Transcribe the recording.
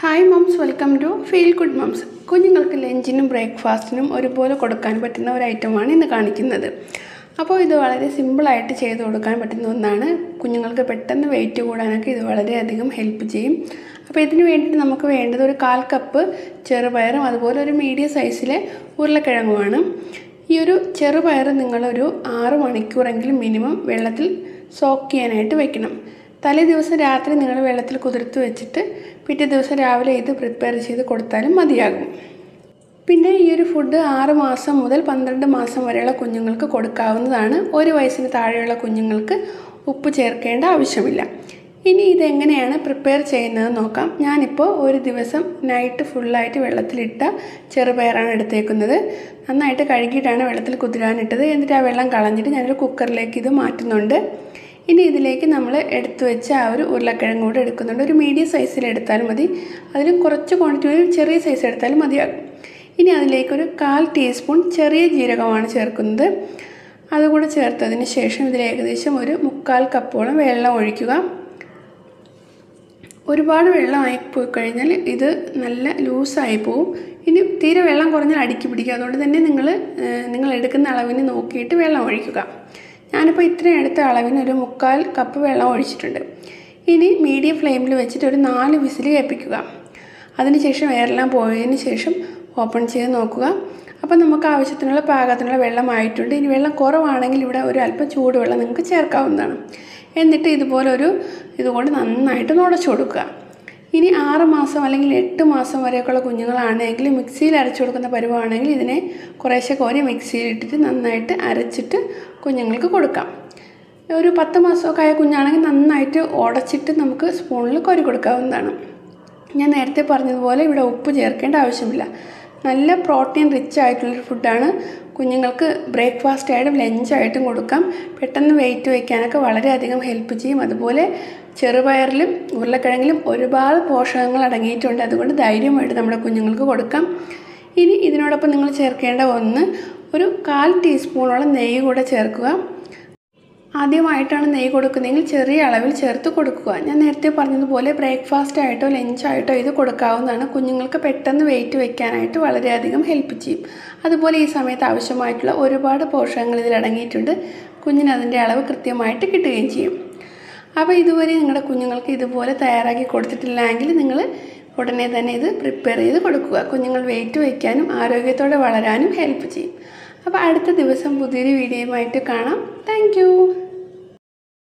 hi moms welcome to feel good moms കുഞ്ഞുങ്ങൾക്ക് ലഞ്ചിനും ബ്രേക്ക്ഫാസ്റ്റിനും ഒരുപോലെ കൊടുക്കാൻ പറ്റുന്ന ഒരു ഐറ്റമാണ് ഇന്ന് കാണിക്കുന്നത് അപ്പോൾ ഇത് വളരെ സിമ്പിളായിട്ട് ചെയ്ത് കൊടുക്കാൻ പറ്റുന്ന ഒന്നാണ് കുഞ്ഞുങ്ങൾക്ക് പെട്ടെന്ന് വെയിറ്റ് കൂടാനൊക്കെ ഇത് വളരെയധികം ഹെൽപ്പ് ചെയ്യും അപ്പോൾ ഇതിന് വേണ്ടിയിട്ട് നമുക്ക് വേണ്ടത് ഒരു കാൽ കപ്പ് ചെറുപയറും അതുപോലെ ഒരു മീഡിയം സൈസിലെ ഉരുളക്കിഴങ്ങുമാണ് ഈ ഒരു ചെറുപയർ നിങ്ങളൊരു ആറ് മണിക്കൂറെങ്കിലും മിനിമം വെള്ളത്തിൽ സോക്ക് ചെയ്യാനായിട്ട് വെക്കണം തലേ ദിവസം രാത്രി നിങ്ങൾ വെള്ളത്തിൽ കുതിർത്ത് വെച്ചിട്ട് പിറ്റേ ദിവസം രാവിലെ ഇത് പ്രിപ്പയർ ചെയ്ത് കൊടുത്താലും മതിയാകും പിന്നെ ഈ ഒരു ഫുഡ് ആറ് മാസം മുതൽ പന്ത്രണ്ട് മാസം വരെയുള്ള കുഞ്ഞുങ്ങൾക്ക് കൊടുക്കാവുന്നതാണ് ഒരു വയസ്സിന് താഴെയുള്ള കുഞ്ഞുങ്ങൾക്ക് ഉപ്പ് ചേർക്കേണ്ട ആവശ്യമില്ല ഇനി ഇതെങ്ങനെയാണ് പ്രിപ്പയർ ചെയ്യുന്നത് നോക്കാം ഞാനിപ്പോൾ ഒരു ദിവസം നൈറ്റ് ഫുള്ളായിട്ട് വെള്ളത്തിലിട്ട ചെറുപയറാണ് എടുത്തേക്കുന്നത് നന്നായിട്ട് കഴുകിയിട്ടാണ് വെള്ളത്തിൽ കുതിരാനിട്ടത് എന്നിട്ട് ആ വെള്ളം കളഞ്ഞിട്ട് ഞാനൊരു കുക്കറിലേക്ക് ഇത് മാറ്റുന്നുണ്ട് ഇനി ഇതിലേക്ക് നമ്മൾ എടുത്തു വെച്ച ആ ഒരു ഉരുളക്കിഴങ്ങ് കൂടെ എടുക്കുന്നുണ്ട് ഒരു മീഡിയം സൈസിൽ എടുത്താലും മതി അതിലും കുറച്ച് ക്വാണ്ടിറ്റി ഒരു ചെറിയ സൈസ് എടുത്താലും മതിയാകും ഇനി അതിലേക്കൊരു കാൽ ടീസ്പൂൺ ചെറിയ ജീരകമാണ് ചേർക്കുന്നത് അതുകൂടെ ചേർത്തതിന് ശേഷം ഇതിൽ ഏകദേശം ഒരു മുക്കാൽ കപ്പോളം വെള്ളം ഒഴിക്കുക ഒരുപാട് വെള്ളം ആയിപ്പോയി കഴിഞ്ഞാൽ ഇത് നല്ല ലൂസായി പോവും ഇനി തീരെ വെള്ളം കുറഞ്ഞാൽ അടുക്കി പിടിക്കുക അതുകൊണ്ട് തന്നെ നിങ്ങൾ നിങ്ങൾ എടുക്കുന്ന അളവിന് നോക്കിയിട്ട് വെള്ളം ഒഴിക്കുക ഞാനിപ്പോൾ ഇത്രയും എടുത്ത അളവിന് ഒരു മുക്കാൽ കപ്പ് വെള്ളം ഒഴിച്ചിട്ടുണ്ട് ഇനി മീഡിയം ഫ്ലെയിമിൽ വെച്ചിട്ട് ഒരു നാല് വിസിൽ കേൾപ്പിക്കുക അതിനുശേഷം എയറെല്ലാം പോയതിന് ശേഷം ഓപ്പൺ ചെയ്ത് നോക്കുക അപ്പോൾ നമുക്ക് ആവശ്യത്തിനുള്ള പാകത്തിനുള്ള വെള്ളമായിട്ടുണ്ട് ഇനി വെള്ളം കുറവാണെങ്കിൽ ഇവിടെ ഒരു അല്പം ചൂടുവെള്ളം നിങ്ങൾക്ക് ചേർക്കാവുന്നതാണ് എന്നിട്ട് ഇതുപോലെ ഒരു ഇതുകൊണ്ട് നന്നായിട്ട് നുടച്ചു കൊടുക്കുക ഇനി ആറ് മാസം അല്ലെങ്കിൽ എട്ട് മാസം വരെയൊക്കെയുള്ള കുഞ്ഞുങ്ങളാണെങ്കിൽ മിക്സിയിൽ അരച്ചു കൊടുക്കുന്ന പരുവാണെങ്കിൽ ഇതിനെ കുറേശ്ശെ കോരി മിക്സിയിൽ ഇട്ടിട്ട് നന്നായിട്ട് അരച്ചിട്ട് കുഞ്ഞുങ്ങൾക്ക് കൊടുക്കാം ഒരു പത്ത് മാസമൊക്കെ ആയ കുഞ്ഞാണെങ്കിൽ നന്നായിട്ട് ഉടച്ചിട്ട് നമുക്ക് സ്പൂണിൽ കോരി കൊടുക്കാവുന്നതാണ് ഞാൻ നേരത്തെ പറഞ്ഞതുപോലെ ഇവിടെ ഉപ്പ് ചേർക്കേണ്ട ആവശ്യമില്ല നല്ല പ്രോട്ടീൻ റിച്ച് ആയിട്ടുള്ളൊരു ഫുഡാണ് കുഞ്ഞുങ്ങൾക്ക് ബ്രേക്ക്ഫാസ്റ്റ് ആയിട്ടും ലഞ്ചായിട്ടും കൊടുക്കാം പെട്ടെന്ന് വെയിറ്റ് വയ്ക്കാനൊക്കെ വളരെയധികം ഹെൽപ്പ് ചെയ്യും അതുപോലെ ചെറുപയറിലും ഉരുളക്കിഴങ്ങിലും ഒരുപാട് പോഷകങ്ങൾ അടങ്ങിയിട്ടുണ്ട് അതുകൊണ്ട് ധൈര്യമായിട്ട് നമ്മുടെ കുഞ്ഞുങ്ങൾക്ക് കൊടുക്കാം ഇനി ഇതിനോടൊപ്പം നിങ്ങൾ ചേർക്കേണ്ട ഒന്ന് ഒരു കാൽ ടീസ്പൂണോളം നെയ്യ് കൂടെ ചേർക്കുക ആദ്യമായിട്ടാണ് നെയ്യ് കൊടുക്കുന്നതെങ്കിൽ ചെറിയ അളവിൽ ചേർത്ത് കൊടുക്കുക ഞാൻ നേരത്തെ പറഞ്ഞതുപോലെ ബ്രേക്ക്ഫാസ്റ്റ് ആയിട്ടോ ലഞ്ചായിട്ടോ ഇത് കൊടുക്കാവുന്നതാണ് കുഞ്ഞുങ്ങൾക്ക് പെട്ടെന്ന് വെയിറ്റ് വെക്കാനായിട്ട് വളരെയധികം ഹെൽപ്പ് ചെയ്യും അതുപോലെ ഈ സമയത്ത് ആവശ്യമായിട്ടുള്ള ഒരുപാട് പോഷകങ്ങൾ ഇതിൽ അടങ്ങിയിട്ടുണ്ട് കുഞ്ഞിന് അതിൻ്റെ അളവ് കൃത്യമായിട്ട് കിട്ടുകയും ചെയ്യും അപ്പോൾ ഇതുവരെ നിങ്ങളുടെ കുഞ്ഞുങ്ങൾക്ക് ഇതുപോലെ തയ്യാറാക്കി കൊടുത്തിട്ടില്ലെങ്കിൽ നിങ്ങൾ ഉടനെ തന്നെ ഇത് പ്രിപ്പയർ ചെയ്ത് കൊടുക്കുക കുഞ്ഞുങ്ങൾ വെയിറ്റ് വയ്ക്കാനും ആരോഗ്യത്തോടെ വളരാനും ഹെൽപ്പ് ചെയ്യും അപ്പോൾ അടുത്ത ദിവസം പുതിയൊരു വീഡിയോയുമായിട്ട് കാണാം താങ്ക്